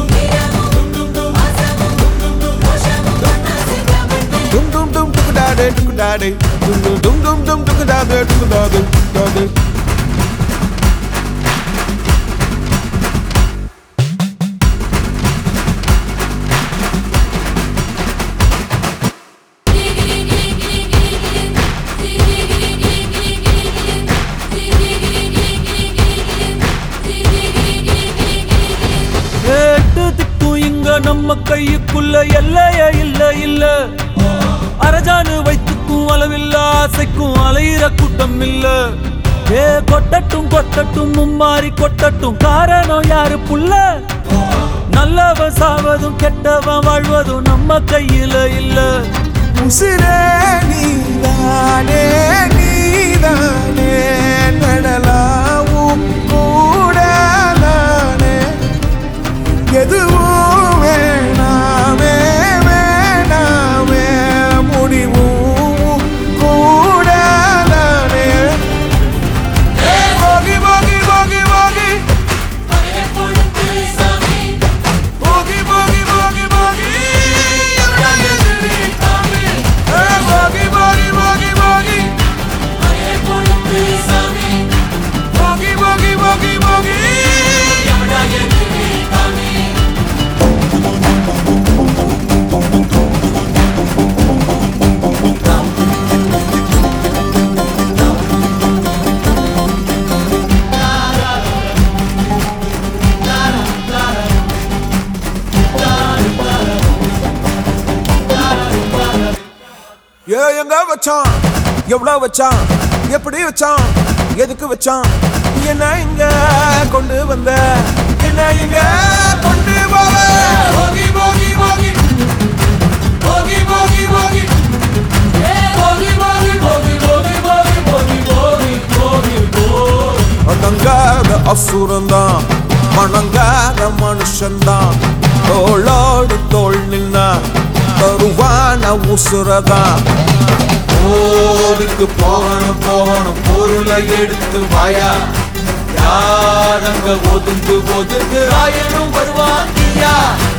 Dum dum dum dum da de dum da de dum dum dum dum dum dum da de dum da de da de எட்டு திக்கும் இங்க நம்ம கையுக்குள்ள எல்லைய இல்ல இல்ல அரஜானு வைத்துக்கும் அளவில்ல ஆசைக்கும் அலையிற கூட்டம் இல்ல ஏ கொட்டட்டும் கொட்டட்டும் மும்மாறி கொட்டட்டும் காரணம் யாரு புள்ள நல்லவன் சாவதும் கெட்டவன் வாழ்வதும் நம்ம கையில இல்ல உசிரே நீதானே நீதானே நடலாவும் கூட நானே எதுவும் வேணாமே வேணாமே முடிவும் கூட நானே போகி போகி போகி போகி போகி போகி போகி போகி போகி போகி போகி போகி போகி போகி போகி போகி ஏ எங்க வச்சான் எவ்வளவு வச்சான் எப்படி வச்சான் எதுக்கு வச்சான் என்ன இங்க கொண்டு வந்த என்ன இங்க கொண்டு போவ போகி போகி போகி போகி போகி போகி அடங்காத அசுரந்தான் மணங்காத மனுஷன்தான் தோளோடு தோள் நின்னா தருவான உசுரதான் போருக்கு போகணும் போகணும் பொருளை எடுத்து வாயா யார் அங்க ஒதுங்கு ஒதுங்கு ஆயனும் வருவாங்கியா